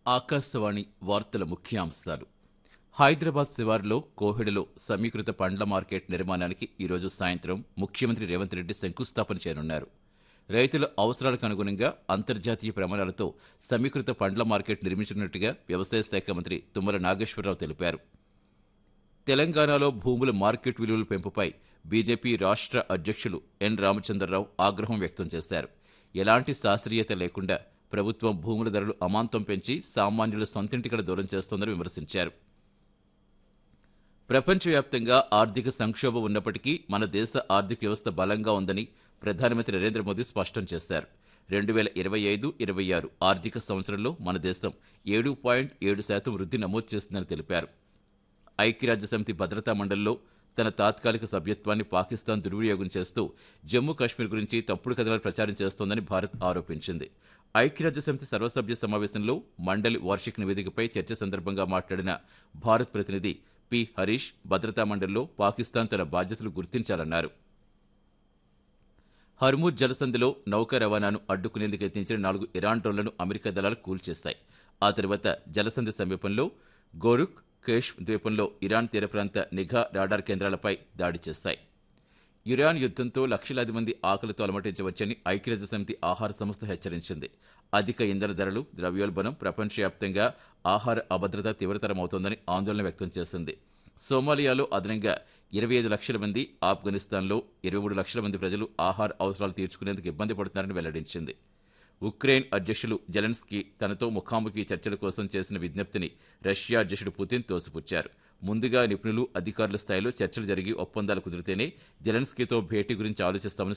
ఆకాశవాణి వార్తల ముఖ్యాంశాలు హైదరాబాద్ శివారులో కోహెడలో సమీకృత పండ్ల మార్కెట్ నిర్మాణానికి ఈరోజు సాయంత్రం ముఖ్యమంత్రి రేవంత్ రెడ్డి శంకుస్థాపన చేయనున్నారు రైతుల అవసరాలకు అనుగుణంగా అంతర్జాతీయ ప్రమాణాలతో సమీకృత పండ్ల మార్కెట్ నిర్మించనున్నట్టుగా వ్యవసాయ శాఖ మంత్రి తుమ్మల నాగేశ్వరరావు తెలిపారు తెలంగాణలో భూముల మార్కెట్ విలువల పెంపుపై బీజేపీ రాష్ట్ర అధ్యక్షులు ఎన్ రామచంద్రరావు ఆగ్రహం వ్యక్తం చేశారు ఎలాంటి శాస్త్రీయత లేకుండా ప్రభుత్వం భూముల ధరలు అమాంతం పెంచి సామాన్యుల సొంతింటికడ దూరం చేస్తోందని విమర్శించారు ప్రపంచవ్యాప్తంగా ఆర్థిక సంక్షోభం ఉన్నప్పటికీ మన దేశ ఆర్థిక వ్యవస్థ బలంగా ఉందని ప్రధానమంత్రి నరేంద్ర మోదీ స్పష్టం చేశారు రెండు వేల ఇరవై ఐదు ఇరవై ఆరు ఆర్థిక సంవత్సరంలో మన దేశం ఏడు పాయింట్ ఏడు శాతం వృద్ధి నమోదు చేసిందని తెలిపారు ఐక్యరాజ్య సమితి భద్రతా మండలిలో తన తాత్కాలిక సభ్యత్వాన్ని పాకిస్తాన్ దుర్వినియోగం చేస్తూ జమ్మూ కాశ్మీర్ గురించి తప్పుడు కథనాలు ప్రచారం చేస్తోందని భారత్ ఆరోపించింది ఐక్యరాజ్య సమితి సర్వసభ్య సమావేశంలో మండలి వార్షిక నివేదికపై చర్చ సందర్భంగా మాట్లాడిన భారత్ ప్రతినిధి పి హరీష్ భద్రతా మండలిలో పాకిస్తాన్ తన బాధ్యతలు గుర్తించాలన్నారు హర్మూజ్ జలసంధిలో నౌక రవాణాను అడ్డుకునేందుకు యత్నించిన నాలుగు ఇరాన్ డ్రోన్లను అమెరికా దళాలు కూల్చేశాయి ఆ తర్వాత జలసంధి సమీపంలో గోరుక్ కేష్ ద్వీపంలో ఇరాన్ తీర ప్రాంత నిఘా రాడార్ కేంద్రాలపై దాడి చేశాయి ఇరాన్ యుద్ధంతో లక్షలాది మంది ఆకలితో అలమటించవచ్చని ఐక్యరాజ్య సమితి ఆహార సంస్థ హెచ్చరించింది అధిక ఇంధన ధరలు ద్రవ్యోల్బణం ప్రపంచవ్యాప్తంగా ఆహార అభద్రత తీవ్రతరమవుతోందని ఆందోళన వ్యక్తం చేసింది సోమాలియాలో అదనంగా ఇరవై ఐదు లక్షల మంది ఆఫ్ఘనిస్తాన్లో ఇరవై మూడు లక్షల మంది ప్రజలు ఆహార అవసరాలు తీర్చుకునేందుకు ఇబ్బంది పడుతున్నారని వెల్లడించింది ఉక్రెయిన్ అధ్యక్షులు జెలెన్స్కీ తనతో ముఖాముఖి చర్చల కోసం చేసిన విజ్ఞప్తిని రష్యా అధ్యక్షుడు పుతిన్ తోసిపుచ్చారు ముందుగా నిపుణులు అధికారుల స్థాయిలో చర్చలు జరిగి ఒప్పందాలు కుదిరితేనే జెలెన్స్కీతో భేటీ గురించి ఆలోచిస్తామని